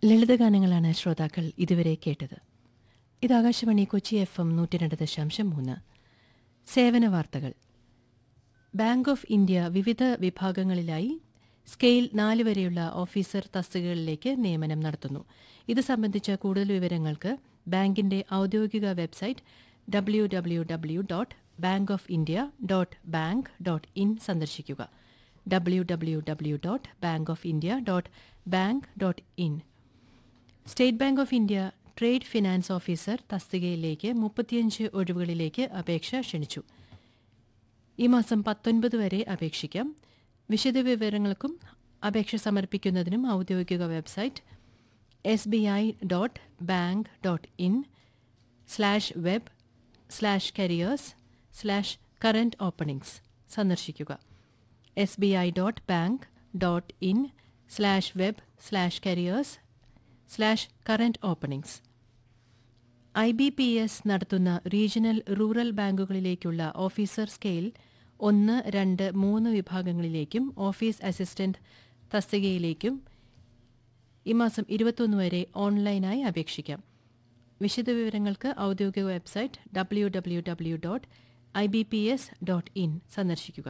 ലളിതഗാനങ്ങളാണ് ശ്രോതാക്കൾ ഇതുവരെ കേട്ടത് ഇത് ആകാശവാണി കൊച്ചി എഫ് എം നൂറ്റി രണ്ട് ദശാംശം മൂന്ന് സേവന വാർത്തകൾ ബാങ്ക് ഓഫ് ഇന്ത്യ വിവിധ വിഭാഗങ്ങളിലായി സ്കെയിൽ നാല് വരെയുള്ള ഓഫീസർ തസ്തികകളിലേക്ക് നിയമനം നടത്തുന്നു ഇത് സംബന്ധിച്ച കൂടുതൽ വിവരങ്ങൾക്ക് ബാങ്കിന്റെ ഔദ്യോഗിക website W W W dot bank of India dot bank dot in സന്ദർശിക്കുക W W W dot bank of India dot bank dot in state bank of India trade finance officer തസ്തികയിലേക്ക് മുപ്പത്തിയഞ്ച് ഒഴിവുകളിലേക്ക് അപേക്ഷ ക്ഷണിച്ചു ഈ മാസം പത്തൊൻപത് വരെ അപേക്ഷിക്കാം വിശദവിവരങ്ങൾക്കും അപേക്ഷ സമർപ്പിക്കുന്നതിനും ഔദ്യോഗിക website S B I dot bank dot in slash web slash careers slash current openings സന്ദർശിക്കുക S B I dot bank dot in slash web slash careers slash current openings I B P S നടത്തുന്ന regional rural ബാങ്കുകളിലേക്കുള്ള officer scale ഒന്ന് രണ്ട് മൂന്ന് വിഭാഗങ്ങളിലേക്കും office assistant തസ്തികയിലേക്കും ഈ മാസം ഇരുപത്തൊന്ന് വരെ ഓൺലൈനായി അപേക്ഷിക്കാം വിശദവിവരങ്ങൾക്ക് ഔദ്യോഗിക website W W W dot I B P S dot in സന്ദർശിക്കുക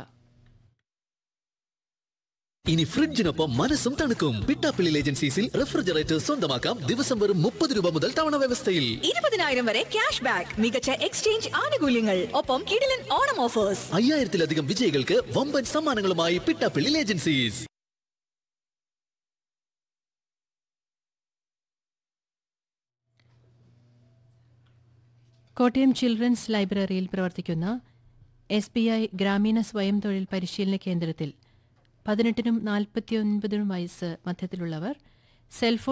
ഇനി ഫ്രിഡ്ജിനൊപ്പം മനസ്സും തണുക്കും പിട്ടാപ്പിള്ളി ഏജൻസീസിൽ റെഫ്രിജറേറ്റർ സ്വന്തമാക്കാം ദിവസം വെറും മുപ്പത് രൂപ മുതൽ തവണ വ്യവസ്ഥയിൽ ഇരുപതിനായിരം വരെ ക്യാഷ് ബാക്ക് മികച്ച എക്സ്ചേഞ്ച് ആനുകൂല്യങ്ങൾ ഒപ്പം കിടിലൻ ഓണം ഓഫേഴ്സ് അയ്യായിരത്തിലധികം വിജയികൾക്ക് വമ്പൻ സമ്മാനങ്ങളുമായി പിട്ടാപ്പിള്ളി ഏജൻസീസ് കോട്ടയം ചിൽഡ്രൻസ് ലൈബ്രറിയിൽ പ്രവർത്തിക്കുന്ന എസ് ബി ഐ ഗ്രാമീണ സ്വയം തൊഴിൽ പരിശീലന കേന്ദ്രത്തിൽ പതിനെട്ടിനും നാൽപ്പത്തിയൊൻപതിനും വയസ്സ് മധ്യത്തിലുള്ളവർ സെൽഫോൺ